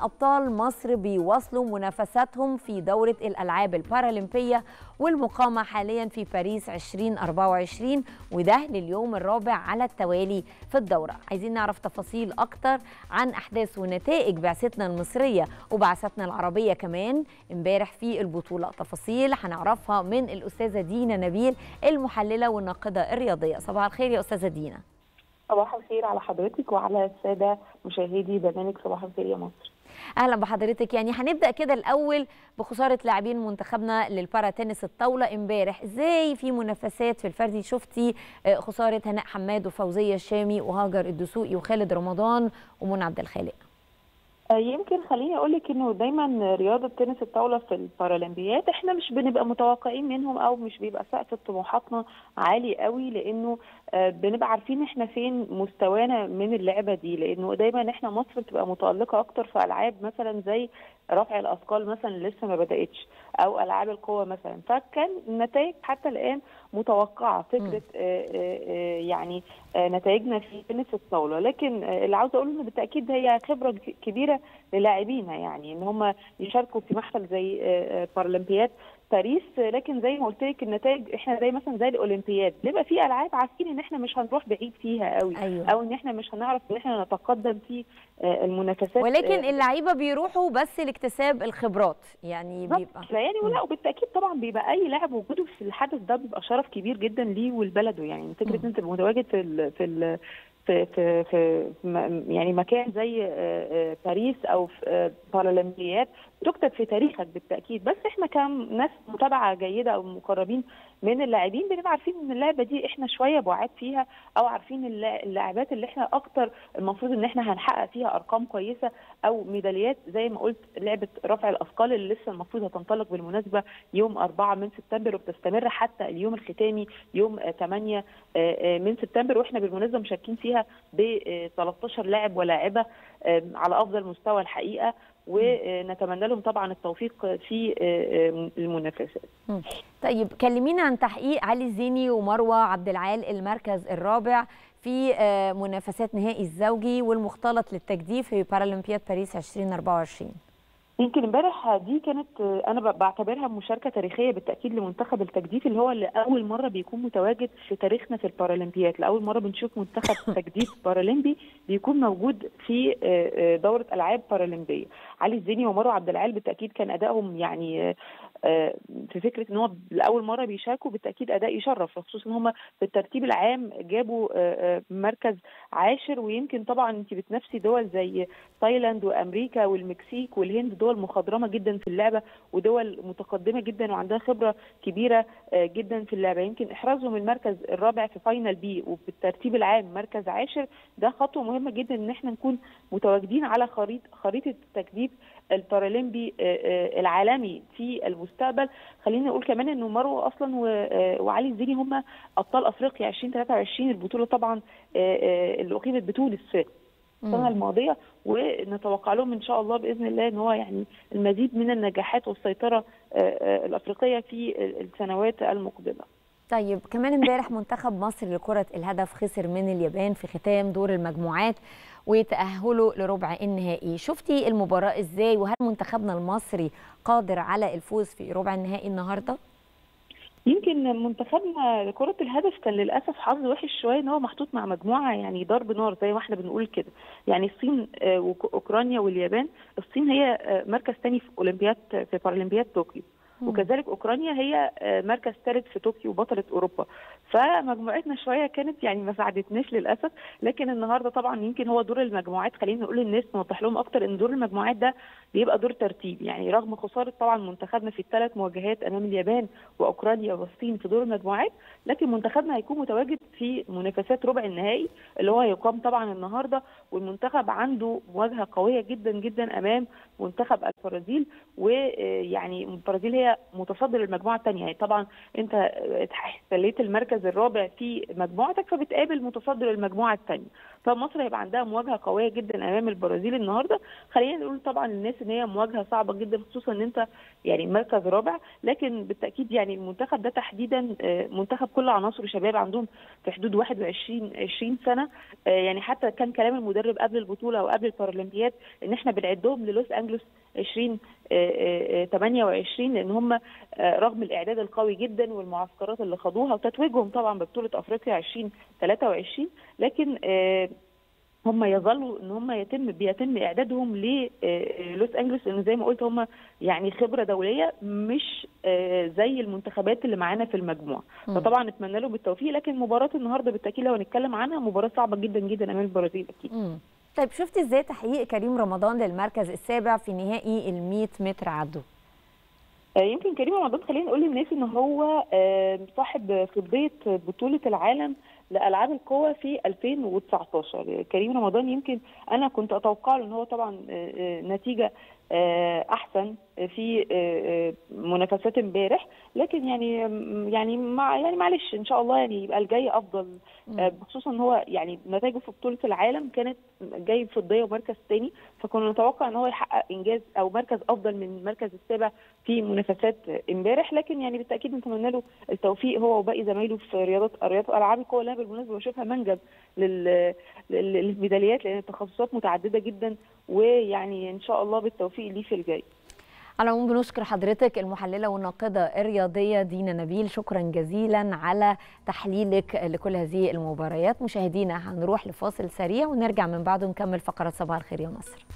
أبطال مصر بيواصلوا منافساتهم في دورة الألعاب البارالمبية والمقامة حاليا في باريس 2024 وده لليوم الرابع على التوالي في الدورة عايزين نعرف تفاصيل أكتر عن أحداث ونتائج بعثتنا المصرية وبعثتنا العربية كمان امبارح في البطولة تفاصيل هنعرفها من الأستاذة دينا نبيل المحللة والناقدة الرياضية صباح الخير يا أستاذة دينا صباح الخير على حضرتك وعلى الساده مشاهدي برنامج صباح الخير يا مصر اهلا بحضرتك يعني هنبدا كده الاول بخساره لاعبين منتخبنا للبارا تنس الطاوله امبارح ازاي في منافسات في الفردي شفتي خساره هناء حماد وفوزيه الشامي وهاجر الدسوقي وخالد رمضان ومنى عبد الخالق يمكن خليني اقول لك انه دايما رياضه تنس الطاوله في البارالمبيات احنا مش بنبقى متوقعين منهم او مش بيبقى سقف طموحاتنا عالي قوي لانه بنبقى عارفين احنا فين مستوانا من اللعبه دي لانه دايما احنا مصر بتبقى متالقه اكتر في العاب مثلا زي رفع الاثقال مثلا لسه ما بداتش او العاب القوه مثلا فكان النتائج حتى الان متوقعه فكره يعني نتائجنا في تنس الطاوله لكن اللي عاوزه اقوله انه بالتاكيد هي خبره كبيره للاعبينا يعني ان هم يشاركوا في محفل زي بارالمبياد باريس لكن زي ما قلت لك النتائج احنا زي مثلا زي الاولمبياد بنبقى في العاب عارفين ان احنا مش هنروح بعيد فيها قوي أيوة. او ان احنا مش هنعرف ان احنا نتقدم في المنافسات ولكن اللعيبه بيروحوا بس لاكتساب الخبرات يعني بيبقى لا يعني ولا وبالتاكيد طبعا بيبقى اي لاعب وجوده في الحدث ده بيبقى شرف كبير جدا ليه ولبلده يعني فكره ان انت متواجد في ال في ال في في في يعني مكان زي باريس او في بارالمبيات تكتب في تاريخك بالتاكيد بس احنا كناس متابعه جيده او مقربين من اللاعبين بنبقى عارفين ان اللعبه دي احنا شويه بعاد فيها او عارفين اللاعبات اللي احنا اكتر المفروض ان احنا هنحقق فيها ارقام كويسه او ميداليات زي ما قلت لعبه رفع الاثقال اللي لسه المفروض هتنطلق بالمناسبه يوم 4 من سبتمبر وبتستمر حتى اليوم الختامي يوم 8 من سبتمبر واحنا بالمناسبه مشاركين فيها ب 13 لاعب ولاعبه على افضل مستوى الحقيقه ونتمنى لهم طبعا التوفيق في المنافسات. طيب كلمينا عن تحقيق علي الزيني ومروه عبد العال المركز الرابع في منافسات نهائي الزوجي والمختلط للتجديف في بارالمبياد باريس 2024. يمكن امبارح دي كانت انا بعتبرها مشاركه تاريخيه بالتاكيد لمنتخب التجديف اللي هو لاول مره بيكون متواجد في تاريخنا في البارالمبيات لاول مره بنشوف منتخب تجديف بارالمبي بيكون موجود في دوره العاب بارالمبيه علي الزيني ومروه عبد العال بالتاكيد كان ادائهم يعني في فكره ان هو لاول مره بيشاركوا بالتاكيد اداء يشرف خصوصا ان هم في الترتيب العام جابوا مركز عاشر ويمكن طبعا انت بتنافسي دول زي تايلاند وامريكا والمكسيك والهند دول مخضرمه جدا في اللعبه ودول متقدمه جدا وعندها خبره كبيره جدا في اللعبه يمكن احرازهم المركز الرابع في فاينل بي وفي الترتيب العام مركز عاشر ده خطوه مهمه جدا ان احنا نكون متواجدين على خريطه خريطه التجديف البارالمبي العالمي في المستقبل خليني اقول كمان انه مروه اصلا وعلي الزيني هم ابطال افريقيا 2023 البطوله طبعا اللي اقيمت بتونس في السنه الماضيه ونتوقع لهم ان شاء الله باذن الله ان هو يعني المزيد من النجاحات والسيطره الافريقيه في السنوات المقبله. طيب كمان امبارح منتخب مصر لكرة الهدف خسر من اليابان في ختام دور المجموعات وتأهلوا لربع النهائي شفتي المباراة ازاي وهل منتخبنا المصري قادر على الفوز في ربع النهائي النهارده؟ يمكن منتخبنا لكرة الهدف كان للأسف حظ وحش شوية إن هو محطوط مع مجموعة يعني ضرب نار زي ما احنا بنقول كده، يعني الصين وأوكرانيا واليابان، الصين هي مركز ثاني في أولمبياد في بارالمبياد طوكيو. وكذلك اوكرانيا هي مركز ثالث في طوكيو بطله اوروبا فمجموعتنا شويه كانت يعني ما ساعدتناش للاسف لكن النهارده طبعا يمكن هو دور المجموعات خلينا نقول للناس نوضح لهم اكتر ان دور المجموعات ده بيبقى دور ترتيب يعني رغم خساره طبعا منتخبنا في الثلاث مواجهات امام اليابان واوكرانيا والصين في دور المجموعات لكن منتخبنا هيكون متواجد في منافسات ربع النهائي اللي هو هيقام طبعا النهارده والمنتخب عنده مواجهه قويه جدا جدا امام منتخب البرازيل ويعني البرازيل هي هي متصدر المجموعه الثانيه يعني طبعا انت احتليت المركز الرابع في مجموعتك فبتقابل متصدر المجموعه الثانيه فمصر هيبقى عندها مواجهه قويه جدا امام البرازيل النهارده خلينا نقول طبعا للناس ان هي مواجهه صعبه جدا خصوصا ان انت يعني مركز رابع لكن بالتاكيد يعني المنتخب ده تحديدا منتخب كل عناصره شباب عندهم في حدود 21 20 سنه يعني حتى كان كلام المدرب قبل البطوله او قبل البارالمبياد ان احنا بنعدهم للوس انجلوس 20 28 لان هم رغم الاعداد القوي جدا والمعسكرات اللي خدوها وتتويجهم طبعا ببطوله افريقيا 2023 لكن هم يظلوا ان هم يتم بيتم اعدادهم للوس انجلوس لان زي ما قلت هم يعني خبره دوليه مش زي المنتخبات اللي معانا في المجموعه فطبعا نتمنى له بالتوفيق لكن مباراه النهارده بالتاكيد لو هنتكلم عنها مباراه صعبه جدا جدا امام البرازيل اكيد مم. طيب شفت ازاي تحقيق كريم رمضان للمركز السابع في نهائي ال 100 متر عدو يمكن كريم رمضان خلينا نقول للناس ان هو صاحب فضيه بطوله العالم لالعاب القوى في 2019 كريم رمضان يمكن انا كنت اتوقع له ان هو طبعا نتيجه احسن في منافسات امبارح لكن يعني يعني مع يعني معلش ان شاء الله يعني يبقى الجاي افضل بخصوصا ان هو يعني نتائجه في بطوله العالم كانت جايب فضيه ومركز ثاني فكنا نتوقع ان هو يحقق انجاز او مركز افضل من المركز السابع في منافسات امبارح لكن يعني بالتاكيد نتمنى له التوفيق هو وباقي زمايله في رياضه رياضه العاب القوى اللي انا بالمناسبه بشوفها منجم للميداليات لان التخصصات متعدده جدا ويعني ان شاء الله بالتوفيق ليه في الجاي على العموم بنشكر حضرتك المحلله والناقده الرياضيه دينا نبيل شكرا جزيلا على تحليلك لكل هذه المباريات مشاهدينا هنروح لفاصل سريع ونرجع من بعده نكمل فقرات صباح الخير يا مصر